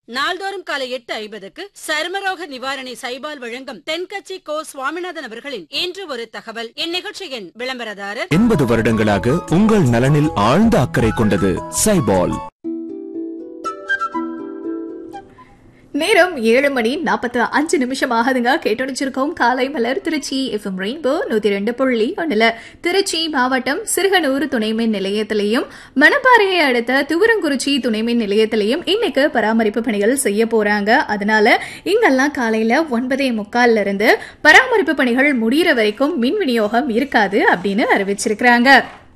நாள்தோறும் காலை எட்டு ஐம்பதுக்கு சருமரோக நிவாரணி சைபால் வழங்கும் தென்கட்சி கோ சுவாமிநாதன் அவர்களின் இன்று ஒரு தகவல் இந்நிகழ்ச்சியின் விளம்பரதாரர் எண்பது வருடங்களாக உங்கள் நலனில் ஆழ்ந்த அக்கறை கொண்டது சைபால் நேரம் ஏழு மணி நாற்பத்தி அஞ்சு நிமிஷம் ஆகுதுங்க கேட்டொடிச்சிருக்கோம் காலை மலர் திருச்சி எஃப்எம் ரெயின்போ நூத்தி ரெண்டு புள்ளி ஒண்ணுல திருச்சி மாவட்டம் சிறுகனூர் துணைமின் நிலையத்திலையும் மணப்பாறையை அடுத்த துவரங்குறிச்சி துணைமின் நிலையத்திலையும் இன்னைக்கு பராமரிப்பு பணிகள் செய்ய போறாங்க அதனால இங்கெல்லாம் காலையில ஒன்பதே முக்கால்ல இருந்து பராமரிப்பு பணிகள் முடியிற வரைக்கும் மின் விநியோகம் இருக்காது அப்படின்னு அறிவிச்சிருக்கிறாங்க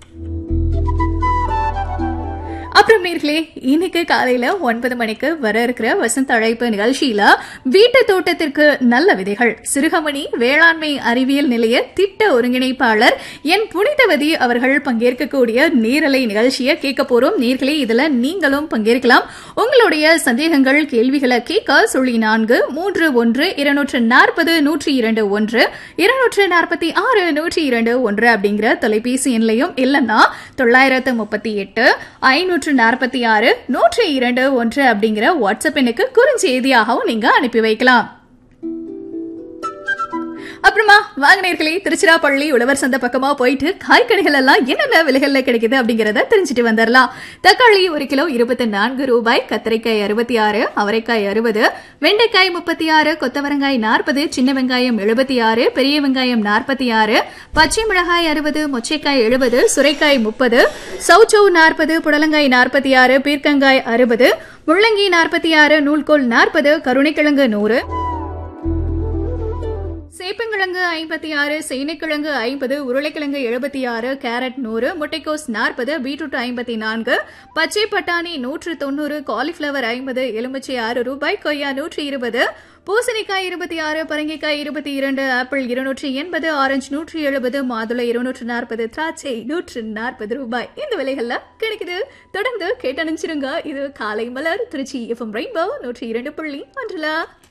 அப்புறம் நேர்களே இன்னைக்கு காலையில ஒன்பது மணிக்கு வர இருக்கிற வசந்த அழைப்பு நிகழ்ச்சியில வீட்டு தோட்டத்திற்கு நல்ல விதைகள் சிறுகமணி வேளாண்மை அறிவியல் நிலைய திட்ட ஒருங்கிணைப்பாளர் என் புனிதவதி அவர்கள் பங்கேற்கக்கூடிய நேரலை நிகழ்ச்சியை கேட்க போறோம் நேர்களே இதுல நீங்களும் பங்கேற்கலாம் உங்களுடைய சந்தேகங்கள் கேள்விகளை கேட்க சொல்லி நான்கு மூன்று ஒன்று இருநூற்று நாற்பது நூற்றி இரண்டு ஒன்று இருநூற்று நாற்பத்தி ஆறு நூற்றி இரண்டு ஒன்று அப்படிங்கிற தொலைபேசி எண்லையும் இல்லைன்னா தொள்ளாயிரத்து முப்பத்தி எட்டு ஐநூற்று நாற்பத்தி ஆறு நூற்றி இரண்டு ஒன்று அப்படிங்கிற வாட்ஸ்அப் எண்ணுக்கு குறுஞ்செய்தியாகவும் நீங்க அனுப்பி வைக்கலாம் அப்புறமா வாங்கினீர்களே திருச்சிராப்பள்ளி உழவர் சந்தை பக்கமா போயிட்டு காய்கறிகள் எல்லாம் என்னென்ன விலைகள்ல கிடைக்குது அப்படிங்கறத தெரிஞ்சுட்டு வந்துடலாம் தக்காளி ஒரு கிலோ இருபத்தி நான்கு ரூபாய் கத்திரிக்காய் அறுபத்தி ஆறு அவரைக்காய் அறுபது வெண்டைக்காய் முப்பத்தி ஆறு கொத்தவரங்காய் நாற்பது சின்ன வெங்காயம் எழுபத்தி ஆறு பெரிய வெங்காயம் நாற்பத்தி ஆறு பச்சை மிளகாய் அறுபது மொச்சைக்காய் எழுபது சுரைக்காய் முப்பது சௌச்சௌ நாற்பது புடலங்காய் நாற்பத்தி ஆறு பீர்க்கங்காய் அறுபது முள்ளங்கி நாற்பத்தி ஆறு நூல்கோல் நாற்பது கருணைக்கிழங்கு நூறு சேப்பங்கிழங்கு ஐம்பத்தி ஆறு சேனைக்கிழங்கு ஐம்பது உருளைக்கிழங்கு எழுபத்தி ஆறு கேரட் நூறு முட்டைக்கோஸ் நாற்பது பீட்ரூட் ஐம்பத்தி நான்கு பச்சை பட்டாணி நூற்று தொண்ணூறு காலிஃபிளவர் ஐம்பது எலுமிச்சை ஆறு ரூபாய் கொய்யா நூற்றி இருபது பூசணிக்காய் இருபத்தி ஆறு பரங்கிக்காய் இருபத்தி இரண்டு ஆப்பிள் இருநூற்றி எண்பது ஆரஞ்சு நூற்றி எழுபது மாதுளை இருநூற்று நாற்பது திராட்சை நூற்று நாற்பது ரூபாய் இந்த விலைகள்ல கிடைக்குது தொடர்ந்து கேட்டணிச்சிருங்க இது காலை மலர் திருச்சி எஃப்எம் ரெயின்போ நூற்றி இரண்டு புள்ளி ஒன்றுல